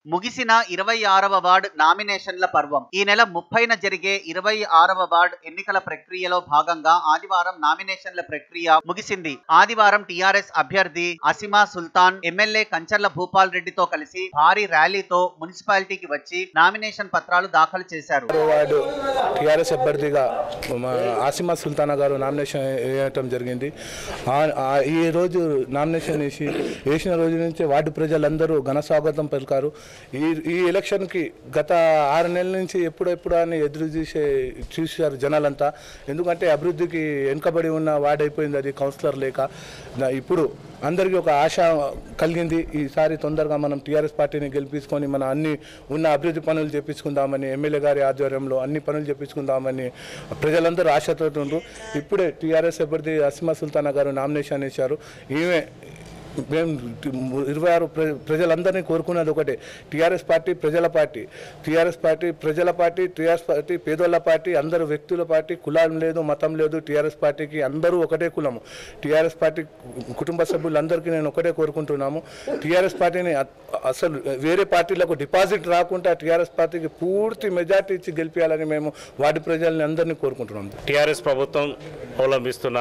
ముగిసిన ఇరవై ఆరవ వార్డ్ నామినేషన్ల పర్వం ఈ నెల ముప్పైన జరిగే ఇరవై ఆరవ వార్డ్ ఎన్నికల ప్రక్రియలో భాగంగా ఆదివారం నామినేషన్ల ప్రక్రియ ముగిసింది ఆదివారం టిఆర్ఎస్ అభ్యర్థి అసిమా సుల్తాన్ ఎమ్మెల్యే కంచర్ల భూపాల్ రెడ్డితో కలిసి భారీ ర్యాలీతో మున్సిపాలిటీకి వచ్చి నామినేషన్ పత్రాలు దాఖలు చేశారు ఆరో వార్డు టీఆర్ఎస్ అభ్యర్థిగా మా ఆసిమా సుల్తానా గారు నామినేషన్ వేయటం జరిగింది ఆ- ఆ- ఈ రోజు నామినేషన్ వేసి వేసిన రోజు నుంచి వార్డు ప్రజలందరూ ఘన స్వాగతం పలికారు ఈ ఈ ఎలక్షన్కి గత ఆరు నెలల నుంచి ఎప్పుడెప్పుడు అని ఎదురు చూసే చూశారు జనాలంతా ఎందుకంటే అభివృద్ధికి వెనుకబడి ఉన్న వార్డు అయిపోయింది అది కౌన్సిలర్ లేక దా- ఇప్పుడు అందరికీ ఒక ఆశ కలిగింది ఈసారి తొందరగా మనం టీఆర్ఎస్ పార్టీని గెలిపించుకొని మన అన్ని ఉన్న అభివృద్ధి పనులు చేపించుకుందామని ఎమ్మెల్యే గారి ఆధ్వర్యంలో అన్ని పనులు చేపించుకుందామని ప్రజలందరూ ఆశతో ఉండ్రు ఇప్పుడే టీఆర్ఎస్ అభ్యర్థి అసిమా సుల్తానా గారు నామినేషన్ వేశారు ఈమె మేము ఇరవై ఆరు ప్ర- ప్రజలందరినీ కోరుకున్నది ఒకటే టీఆర్ఎస్ పార్టీ ప్రజల పార్టీ టీఆర్ఎస్ పార్టీ ప్రజల పార్టీ టీఆర్ఎస్ పార్టీ పేదోళ్ళ పార్టీ అందరు వ్యక్తుల పార్టీ కులం లేదు మతం లేదు టీఆర్ఎస్ పార్టీకి అందరూ ఒకటే కులము టీఆర్ఎస్ పార్టీ కుటుంబ సభ్యులందరికీ నేను ఒకటే కోరుకుంటున్నాము టీఆర్ఎస్ పార్టీని అ- అసలు వేరే పార్టీలకు డిపాజిట్ రాకుండా టీఆర్ఎస్ పార్టీకి పూర్తి మెజార్టీ ఇచ్చి గెలిపించాలని మేము వార్డు ప్రజల్ని అందరినీ కోరుకుంటున్నాము టీఆర్ఎస్ ప్రభుత్వం అవలంబిస్తున్న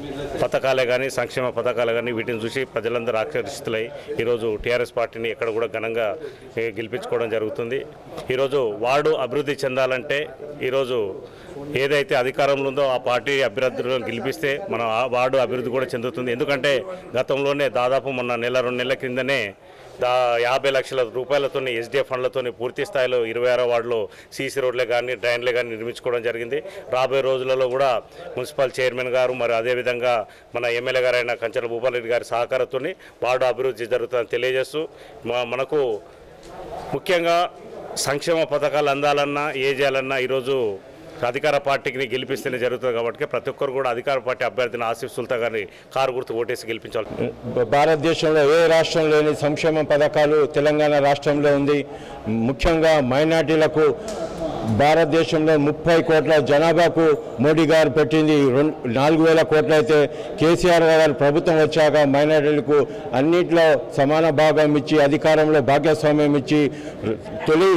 పథకాలే కానీ సంక్షేమ పథకాలే కానీ వీటిని చూసి ప్రజలందరూ ఆకర్షితులై ఈరోజు టీఆర్ఎస్ పార్టీని ఎక్కడ కూడా ఘనంగా ఏ, గెలిపించుకోవడం జరుగుతుంది ఈరోజు వార్డు అభివృద్ధి చెందాలంటే ఈరోజు ఏదైతే అధికారంలో ఉందో ఆ పార్టీ అభ్యర్థులను గెలిపిస్తే మన ఆ వార్డు అభివృద్ధి కూడా చెందుతుంది ఎందుకంటే గతంలోనే దాదాపు మొన్న నెల రెండు నెలల క్రిందనే దా యాభై లక్షల రూపాయలతో ఎస్డిఎఫ్ ఫండ్లతో పూర్తి స్థాయిలో ఇరవై ఆరో వార్డులో సీసీ రోడ్లే కానీ డ్రైన్లే కానీ నిర్మించుకోవడం జరిగింది రాబోయే రోజులలో కూడా మున్సిపల్ చైర్మన్ గారు మరి అదేవిధంగా మన ఎమ్మెల్యే గారైన కంచెల భూపాల్ రెడ్డి గారి సహకారంతో వార్డు అభివృద్ధి జరుగుతుందని తెలియజేస్తూ మా- మనకు ముఖ్యంగా సంక్షేమ పథకాలు అందాలన్నా ఏ చేయాలన్నా ఈరోజు అధికార పార్టీకి గెలిపిస్తేనే జరుగుతుంది కాబట్టి ప్రతి ఒక్కరు కూడా అధికార పార్టీ అభ్యర్థిని ఆసిఫ్ సుల్తా గారిని కారు గుర్తు ఓటేసి గెలిపించాలి భారతదేశంలో ఏ రాష్ట్రం లేని సంక్షేమ పథకాలు తెలంగాణ రాష్ట్రంలో ఉంది ముఖ్యంగా మైనార్టీలకు భారతదేశంలో ముప్పై కోట్ల జనాభాకు మోడీ గారు పెట్టింది రెండు నాలుగు వేల కోట్లు అయితే కేసీఆర్ గారు ప్రభుత్వం వచ్చాక మైనార్టీలకు అన్నింటిలో సమాన భాగం ఇచ్చి అధికారంలో భాగస్వామ్యం ఇచ్చి తొలి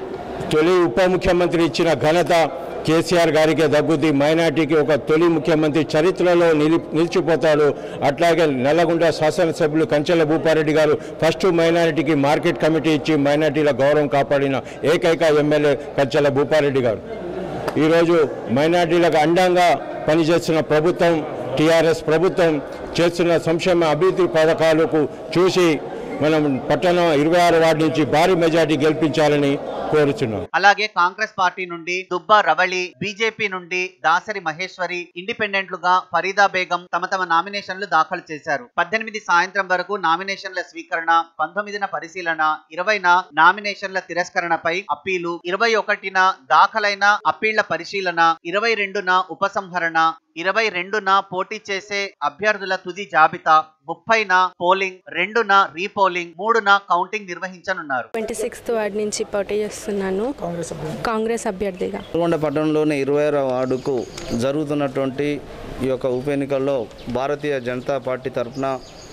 తొలి ఉప ముఖ్యమంత్రి ఇచ్చిన ఘనత కేసీఆర్ గారికి దగ్గుద్ది మైనార్టీకి ఒక తొలి ముఖ్యమంత్రి చరిత్రలో నిలి నిలిచిపోతాడు అట్లాగే నల్లగొండ శాసనసభ్యులు కంచెల భూపారెడ్డి గారు ఫస్ట్ మైనారిటీకి మార్కెట్ కమిటీ ఇచ్చి మైనార్టీల గౌరవం కాపాడిన ఏకైక ఎమ్మెల్యే కంచెల భూపారెడ్డి గారు ఈరోజు మైనార్టీలకు అండంగా పనిచేస్తున్న ప్రభుత్వం టీఆర్ఎస్ ప్రభుత్వం చేస్తున్న సంక్షేమ అభివృద్ధి పథకాలకు చూసి మనం పట్టణం ఇరవై ఆరు వార్డు నుంచి భారీ మెజార్టీ గెలిపించాలని కోరుచున్నాం అలాగే కాంగ్రెస్ పార్టీ నుండి దుబ్బా రవళి బీజేపీ నుండి దాసరి మహేశ్వరి ఇండిపెండెంట్లుగా ఫరీదా బేగం తమ తమ నామినేషన్లు దాఖలు చేశారు పద్దెనిమిది సాయంత్రం వరకు నామినేషన్ల స్వీకరణ పంతొమ్మిదిన పరిశీలన ఇరవైన నామినేషన్ల తిరస్కరణపై అప్పీలు ఇరవై ఒకటిన దాఖలైన అప్పీళ్ల పరిశీలన ఇరవై రెండున ఉపసంహరణ ఇరవై రెండున పోటీ చేసే అభ్యర్థుల తుది జాబితా ముప్పైన పోలింగ్ రెండున రీపోలింగ్ మూడున కౌంటింగ్ నిర్వహించనున్నారు ట్వంటీ సిక్స్త్ వార్డ్ నుంచి పోటీ చేస్తున్నాను కాంగ్రెస్ అభ్యర్థిగా నల్గొండ పట్టణంలోని ఇరవై వార్డుకు జరుగుతున్నటువంటి ఈ యొక్క ఉప ఎన్నికల్లో భారతీయ జనతా పార్టీ తరఫున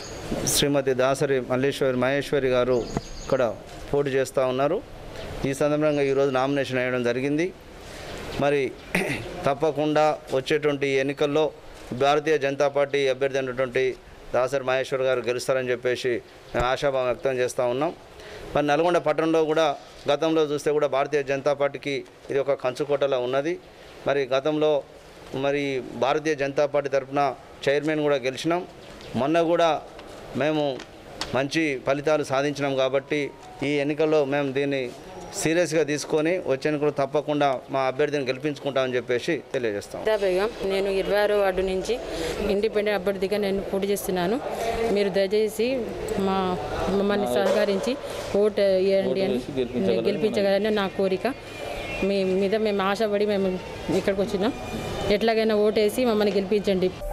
శ్రీమతి దాసరి మల్లేశ్వరి మహేశ్వరి గారు ఇక్కడ పోటీ చేస్తూ ఉన్నారు ఈ సందర్భంగా ఈరోజు నామినేషన్ వేయడం జరిగింది మరి తప్పకుండా వచ్చేటువంటి ఈ ఎన్నికల్లో భారతీయ జనతా పార్టీ అభ్యర్థి అయినటువంటి దాసరి మహేశ్వర్ గారు గెలుస్తారని చెప్పేసి మేము ఆశాభావం వ్యక్తం చేస్తూ ఉన్నాం మరి నల్గొండ పట్టణంలో కూడా గతంలో చూస్తే కూడా భారతీయ జనతా పార్టీకి ఇది ఒక కంచుకోటలా ఉన్నది మరి గతంలో మరి భారతీయ జనతా పార్టీ తరఫున చైర్మన్ కూడా గెలిచినాం మొన్న కూడా మేము మంచి ఫలితాలు సాధించినాం కాబట్టి ఈ ఎన్నికల్లో మేము దీన్ని సీరియస్గా తీసుకొని వచ్చే ఎన్నికలు తప్పకుండా మా అభ్యర్థిని గెలిపించుకుంటామని చెప్పేసి తెలియజేస్తాం సీతా బేగం నేను ఇరవై ఆరో వార్డు నుంచి ఇండిపెండెంట్ అభ్యర్థిగా నేను పోటీ చేస్తున్నాను మీరు దయచేసి మా మమ్మల్ని సహకరించి ఓటు వేయండి అని గెలిపించగలని నా కోరిక మీ మీద మేము ఆశపడి మేము ఇక్కడికి వచ్చినాం ఎట్లాగైనా ఓటేసి మమ్మల్ని గెలిపించండి